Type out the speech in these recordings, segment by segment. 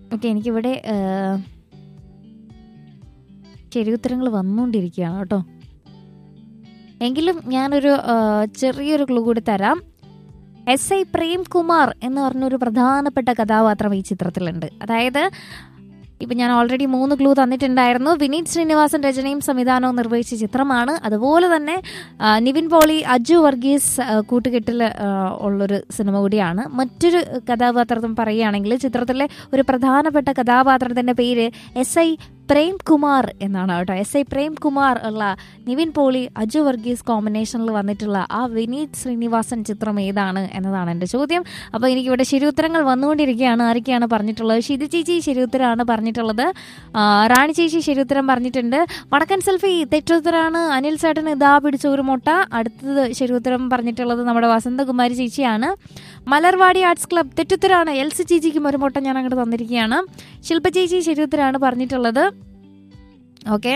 okay എനിക്കിവിടെ ശരിയുത്തരങ്ങൾ വന്നുകൊണ്ടിരിക്കുകയാണ് കേട്ടോ എങ്കിലും ഞാനൊരു ആ, ചെറിയൊരു ക്ലൂ കൂടി തരാം എസ് ഐ പ്രേംകുമാർ എന്ന് പറഞ്ഞൊരു പ്രധാനപ്പെട്ട കഥാപാത്രം ഈ ചിത്രത്തിലുണ്ട് അതായത് ഇപ്പം ഞാൻ ഓൾറെഡി മൂന്ന് ക്ലൂ തന്നിട്ടുണ്ടായിരുന്നു വിനീത് ശ്രീനിവാസൻ രചനയും സംവിധാനവും നിർവഹിച്ച ചിത്രമാണ് അതുപോലെ തന്നെ ആ, നിവിൻ പോളി അജു വർഗീസ് ആ, കൂട്ടുകെട്ടിൽ ആ, ഉള്ളൊരു സിനിമ കൂടിയാണ് മറ്റൊരു കഥാപാത്രം പറയുകയാണെങ്കിൽ ചിത്രത്തിലെ ഒരു പ്രധാനപ്പെട്ട കഥാപാത്രത്തിൻ്റെ പേര് എസ് ഐ പ്രേംകുമാർ എന്നാണ് കേട്ടോ എസ് ഐ പ്രേംകുമാർ ഉള്ള നിവിൻ പോളി അജു വർഗീസ് കോമ്പിനേഷനിൽ വന്നിട്ടുള്ള ആ വിനീത് ശ്രീനിവാസൻ ചിത്രം ഏതാണ് എന്നതാണ് എൻ്റെ ചോദ്യം അപ്പോൾ എനിക്കിവിടെ ശരിയുത്തരങ്ങൾ വന്നുകൊണ്ടിരിക്കുകയാണ് ആരൊക്കെയാണ് പറഞ്ഞിട്ടുള്ളത് ഷിതി ചേച്ചി ശരിയുത്തരമാണ് പറഞ്ഞിട്ടുള്ളത് ആ, റാണി ചേച്ചി ശരിയുത്തരം പറഞ്ഞിട്ടുണ്ട് വടക്കൻ സെൽഫി തെറ്റുത്തരാണ് അനിൽ ചേട്ടൻ ഇതാ പിടിച്ച ഒരു മുട്ട അടുത്തത് ശരിയുത്തരം പറഞ്ഞിട്ടുള്ളത് നമ്മുടെ വസന്തകുമാരി ചേച്ചിയാണ് മലർവാടി ആർട്സ് ക്ലബ് തെറ്റുത്തരാണ് എൽ സി ചേച്ചിക്കും ഒരു മുട്ട ഞാൻ അങ്ങോട്ട് തന്നിരിക്കുകയാണ് ശില്പ ചേച്ചി ശരിയുത്തരാണ് പറഞ്ഞിട്ടുള്ളത് ഓക്കെ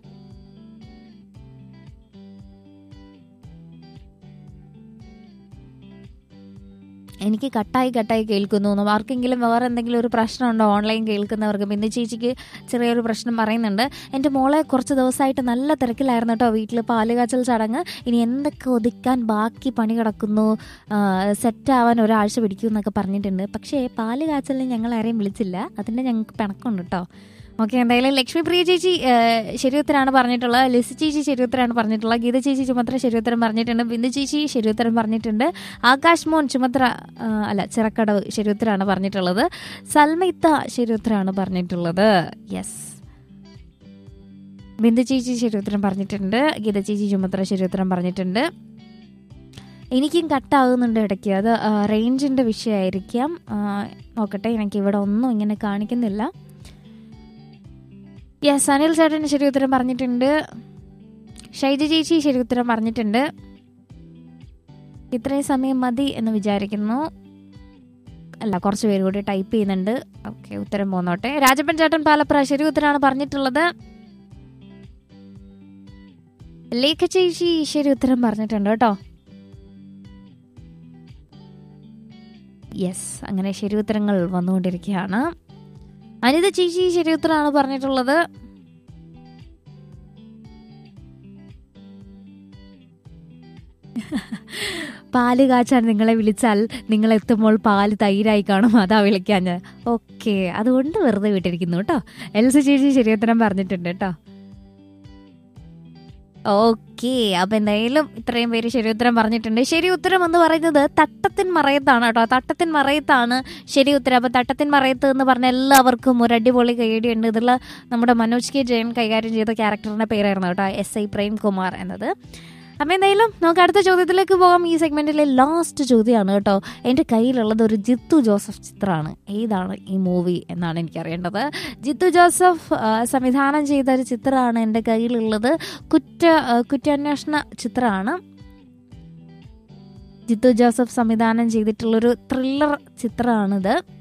എനിക്ക് കട്ടായി കട്ടായി കേൾക്കുന്നു ആർക്കെങ്കിലും വേറെ എന്തെങ്കിലും ഒരു പ്രശ്നമുണ്ടോ ഓൺലൈൻ കേൾക്കുന്നവർക്ക് ബിന്ദു ചേച്ചിക്ക് ചെറിയൊരു പ്രശ്നം പറയുന്നുണ്ട് എൻ്റെ മോളെ കുറച്ച് ദിവസമായിട്ട് നല്ല തിരക്കിലായിരുന്നു കേട്ടോ വീട്ടിൽ പാലുകാച്ചൽ ചടങ്ങ് ഇനി എന്തൊക്കെ ഒതുക്കാൻ ബാക്കി പണി കിടക്കുന്നു സെറ്റ് ആവാൻ ഒരാഴ്ച പിടിക്കും എന്നൊക്കെ പറഞ്ഞിട്ടുണ്ട് പക്ഷേ പാല് കാച്ചലിന് ഞങ്ങൾ ആരെയും വിളിച്ചില്ല അതിൻ്റെ ഞങ്ങൾക്ക് പിണക്കുണ്ട് കേട്ടോ ഓക്കെ എന്തായാലും ലക്ഷ്മി പ്രിയ ചേച്ചി ഏഹ്, ശരിയുത്തരാണ് പറഞ്ഞിട്ടുള്ളത് ലിസി ചേച്ചി ശരിയുത്തരാണ് പറഞ്ഞിട്ടുള്ളത് ഗീത ചേച്ചി ചുമത്ര ശരിയുത്തരം പറഞ്ഞിട്ടുണ്ട് ബിന്ദു ചേച്ചി ശരിയുത്തരം പറഞ്ഞിട്ടുണ്ട് ആകാശ് മോൻ ചുമത്ര ആ, അല്ല ചിറക്കടവ് ശരിയുത്തരാണ് പറഞ്ഞിട്ടുള്ളത് സൽമിത്ത ശരിയുത്തരാണ് പറഞ്ഞിട്ടുള്ളത് യെസ് ബിന്ദു ചേച്ചി ശരിയുത്തരം പറഞ്ഞിട്ടുണ്ട് ഗീത ചേച്ചി ചുമത്ര ശരിയുത്തരം പറഞ്ഞിട്ടുണ്ട് എനിക്കും കട്ടാകുന്നുണ്ട് ഇടയ്ക്ക് അത് റേഞ്ചിൻ്റെ വിഷയമായിരിക്കാം ആ, നോക്കട്ടെ എനിക്ക് ഇവിടെ ഒന്നും ഇങ്ങനെ കാണിക്കുന്നില്ല യെസ് അനിൽ ചേട്ടൻ ശരി ഉത്തരം പറഞ്ഞിട്ടുണ്ട് ഷൈജ ചേച്ചി ശരി ഉത്തരം പറഞ്ഞിട്ടുണ്ട് ഇത്രയും സമയം മതി എന്ന് വിചാരിക്കുന്നു അല്ല കുറച്ച് പേര് കൂടി ടൈപ്പ് ചെയ്യുന്നുണ്ട് ഓക്കെ ഉത്തരം പോന്നോട്ടെ രാജപ്പൻ ചേട്ടൻ പാലപ്ര ശരി ഉത്തരമാണ് പറഞ്ഞിട്ടുള്ളത് ലേഖ ചേച്ചി ശരി ഉത്തരം പറഞ്ഞിട്ടുണ്ട് കേട്ടോ യെസ് അങ്ങനെ ശരി ഉത്തരങ്ങൾ വന്നുകൊണ്ടിരിക്കുകയാണ് അനിത ചേച്ചി ശരി ഉത്തരമാണ് പറഞ്ഞിട്ടുള്ളത് പാല് കാച്ചാൻ നിങ്ങളെ വിളിച്ചാൽ നിങ്ങൾ എത്തുമ്പോൾ പാല് തൈരായി കാണും അതാ വിളിക്കാൻ ഞാൻ ഓക്കെ അതുകൊണ്ട് വെറുതെ വിട്ടിരിക്കുന്നു കേട്ടോ എൽസ ചേച്ചി ശരി ഉത്തരം പറഞ്ഞിട്ടുണ്ട് കേട്ടോ ഓക്കെ അപ്പൊ എന്തായാലും ഇത്രയും പേര് ശരി ഉത്തരം പറഞ്ഞിട്ടുണ്ട് ശരി ഉത്തരം എന്ന് പറയുന്നത് തട്ടത്തിൻ മറയത്താണ് കേട്ടോ തട്ടത്തിൻ മറയത്താണ് ശരി ഉത്തരം അപ്പൊ തട്ടത്തിൻ മറയത്ത് എന്ന് പറഞ്ഞ എല്ലാവർക്കും ഒരു അടിപൊളി കൈയടിയുണ്ട് ഇതിൽ നമ്മുടെ മനോജ് കെ ജയൻ കൈകാര്യം ചെയ്ത ക്യാരക്ടറിന്റെ പേരായിരുന്നു കേട്ടോ എസ് ഐ പ്രേംകുമാർ എന്നത് അപ്പം എന്തായാലും നമുക്ക് അടുത്ത ചോദ്യത്തിലേക്ക് പോകാം ഈ സെഗ്മെന്റിലെ ലാസ്റ്റ് ചോദ്യമാണ് കേട്ടോ എൻ്റെ കയ്യിലുള്ളത് ഒരു ജിത്തു ജോസഫ് ചിത്രമാണ് ഏതാണ് ഈ മൂവി എന്നാണ് എനിക്കറിയേണ്ടത് ജിത്തു ജോസഫ് ആ, സംവിധാനം ചെയ്ത ഒരു ചിത്രമാണ് എൻ്റെ കയ്യിലുള്ളത് കുറ്റ ആ, കുറ്റാന്വേഷണ ചിത്രമാണ് ജിത്തു ജോസഫ് സംവിധാനം ചെയ്തിട്ടുള്ളൊരു ത്രില്ലർ ചിത്രമാണിത്